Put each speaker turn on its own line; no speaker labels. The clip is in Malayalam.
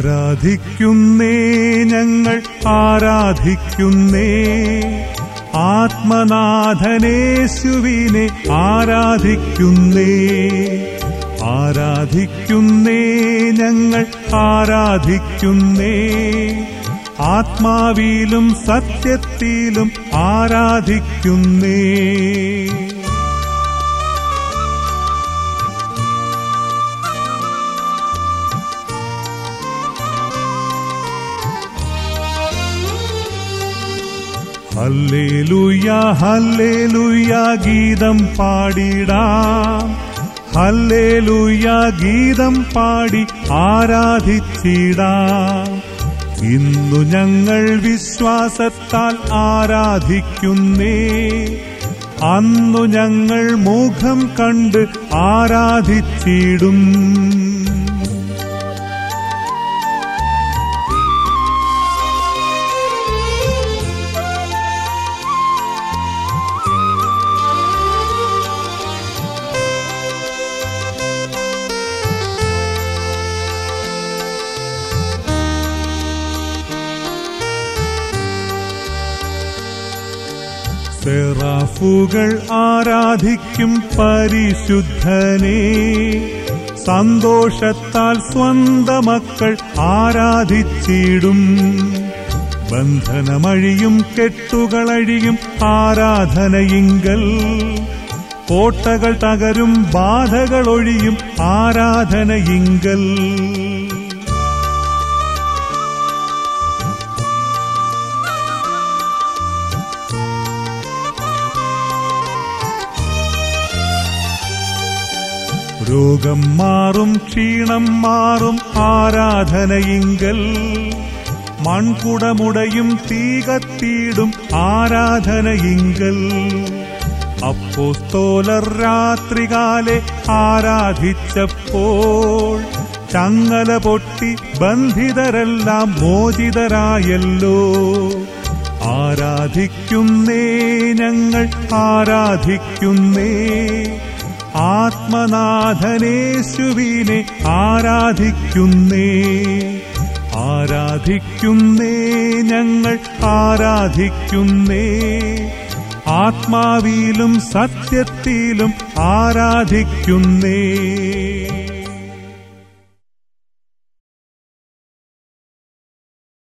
ആരാധിക്കുന്നേ ഞങ്ങൾ ആരാധിക്കുന്നേ ആത്മനാഥനേശുവിനെ ആരാധിക്കുന്നേ ആരാധിക്കുന്നേ ഞങ്ങൾ ആരാധിക്കുന്നേ ആത്മാവിലും സത്യത്തിലും ആരാധിക്കുന്നേ ഹല്ലേലൂയ ഹല്ലേലൂയ ഗീതം പാടിടാം ഹല്ലേലൂയ ഗീതം പാടി ആരാധിച്ചിടാം ഇന്നു ഞങ്ങൾ വിശ്വാസത്താൽ ആരാധിക്കുന്നേ അന്നു ഞങ്ങൾ മുഖം കണ്ട് ആരാധിച്ചിടും സെറാഫുകൾ ആരാധിക്കും പരിശുദ്ധനെ സന്തോഷത്താൽ സ്വന്ത മക്കൾ ആരാധിച്ചിടും ബന്ധനമഴിയും കെട്ടുകളഴിയും ആരാധനയിങ്കൽ കോട്ടകൾ തകരും ബാധകളൊഴിയും ആരാധനയിങ്കൽ രോഗം മാറും ക്ഷീണം മാറും ആരാധനയിങ്കൽ മൺകുടമുടയും തീകത്തീടും ആരാധനയിങ്കൽ അപ്പോസ്തോലർ രാത്രികാലെ ആരാധിച്ചപ്പോൾ ചങ്ങല പൊട്ടി ബന്ധിതരെല്ലാം മോചിതരായല്ലോ ആരാധിക്കുന്നേ ഞങ്ങൾ ആരാധിക്കുന്നേ ആത്മനാഥനേശുവിനെ ആരാധിക്കുന്നേ ആരാധിക്കുന്നേ ഞങ്ങൾ ആരാധിക്കുന്നേ ആത്മാവിലും സത്യത്തിലും ആരാധിക്കുന്നേ